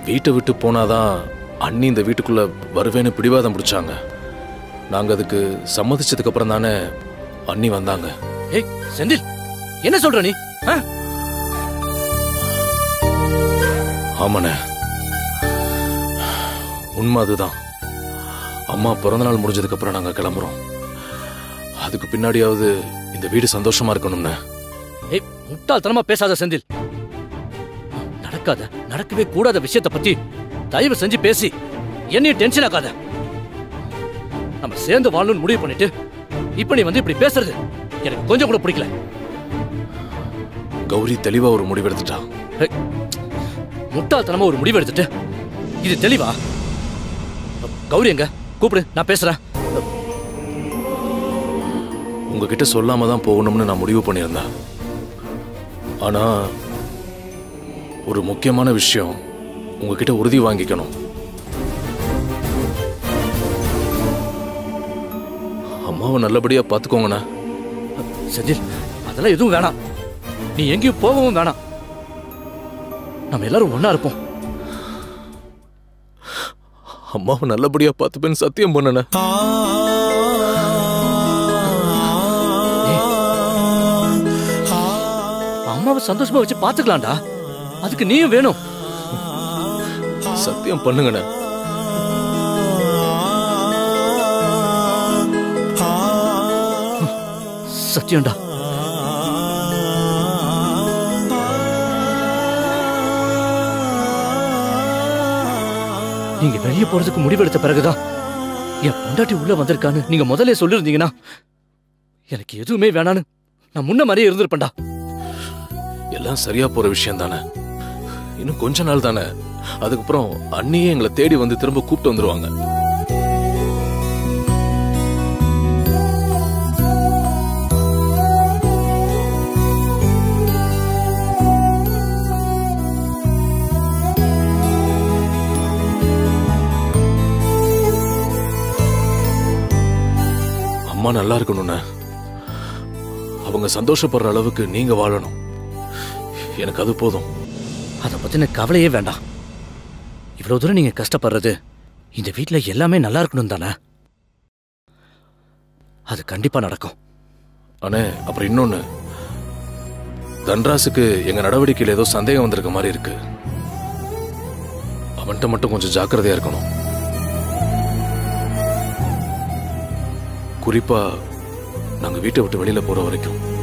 வீட்டை விட்டு போனாதான் அண்ணி இந்த வீட்டுக்குள்ள வருவேன்னு பிடிவாதம் பிடிச்சாங்க நாங்க அதுக்கு சம்மதிச்சதுக்கு அப்புறம் தானே அண்ணி வந்தாங்க ஏய் செந்தில் என்ன சொல்ற நீ ஆ? ஆமாண்ணே உண்மை அதுதான் அம்மா பிறந்தநாள் முடிஞ்சதுக்கு அப்புறம் நாங்க கிளம்புறோம் அதுக்கு பின்னாடியாவது இந்த வீடு சந்தோஷமா இருக்கணும்னே ஏய் முட்டாள்தனமா பேசாத செந்தில் நடக்காத நடக்கவே கூடாத விஷயத்தை பத்தி தயவு செஞ்சு பேசி என்னையும் டென்ஷன் ஆக்காத நம்ம சேர்ந்து வாழணும்னு முடிவு பண்ணிட்டு இப்ப நீ வந்து இப்படி பேசுறது எனக்கு கொஞ்சம் கூட பிடிக்கல கௌரி தெளிவா ஒரு முடிவெடுத்துட்டா ஏய், முட்டாள்தனமா ஒரு முடிவு எடுத்துட்டு இது தெளிவா கௌரி எங்க கூப்பிடு நான் பேசுறேன் உங்ககிட்ட சொல்லாம தான் போகணும்னு நான் முடிவு பண்ணியிருந்தேன் ஆனா ஒரு முக்கியமான விஷயம் உங்ககிட்ட உறுதி வாங்கிக்கணும் அம்மாவை நல்லபடியா பாத்துக்கோங்கண்ணா செந்தில் அதெல்லாம் எதுவும் வேணாம் நீ எங்கேயும் போகவும் வேணாம் நம்ம எல்லாரும் ஒண்ணா இருப்போம் அம்மாவை நல்லபடியா பார்த்துப்பேன்னு சத்தியம் பண்ணன அம்மாவை சந்தோஷமா வச்சு பாத்துக்கலாம்டா அதுக்கு நீயும் வேணும் சத்தியம் பண்ணுங்கண்ணே சத்தியம்டா நீங்க வெளியே போறதுக்கு முடிவெடுத்த பிறகுதான் என் பொண்டாட்டி உள்ள வந்திருக்கான்னு நீங்க முதல்ல சொல்லிருந்தீங்கன்னா எனக்கு எதுவுமே வேணான்னு நான் முன்ன மாதிரியே இருந்திருப்பேன்டா எல்லாம் சரியா போற விஷயம் தானே இன்னும் கொஞ்ச நாள் தானே அதுக்கப்புறம் அண்ணியே எங்களை தேடி வந்து திரும்ப கூப்பிட்டு வந்துருவாங்க அம்மா நல்லா இருக்கணும்ண்ணே அவங்க சந்தோஷப்படுற அளவுக்கு நீங்க வாழணும் எனக்கு அது போதும் அதை பத்தின கவலையே வேண்டாம் இவ்வளவு தூரம் நீங்க கஷ்டப்படுறது இந்த வீட்ல எல்லாமே நல்லா இருக்கணும் தானே அது கண்டிப்பா நடக்கும் அண்ணே அப்புறம் இன்னொன்னு தன்ராசுக்கு எங்க நடவடிக்கையில் ஏதோ சந்தேகம் வந்திருக்க மாதிரி இருக்கு அவன்கிட்ட மட்டும் கொஞ்சம் ஜாக்கிரதையா இருக்கணும் குறிப்பா நாங்க வீட்டை விட்டு வெளியில போற வரைக்கும்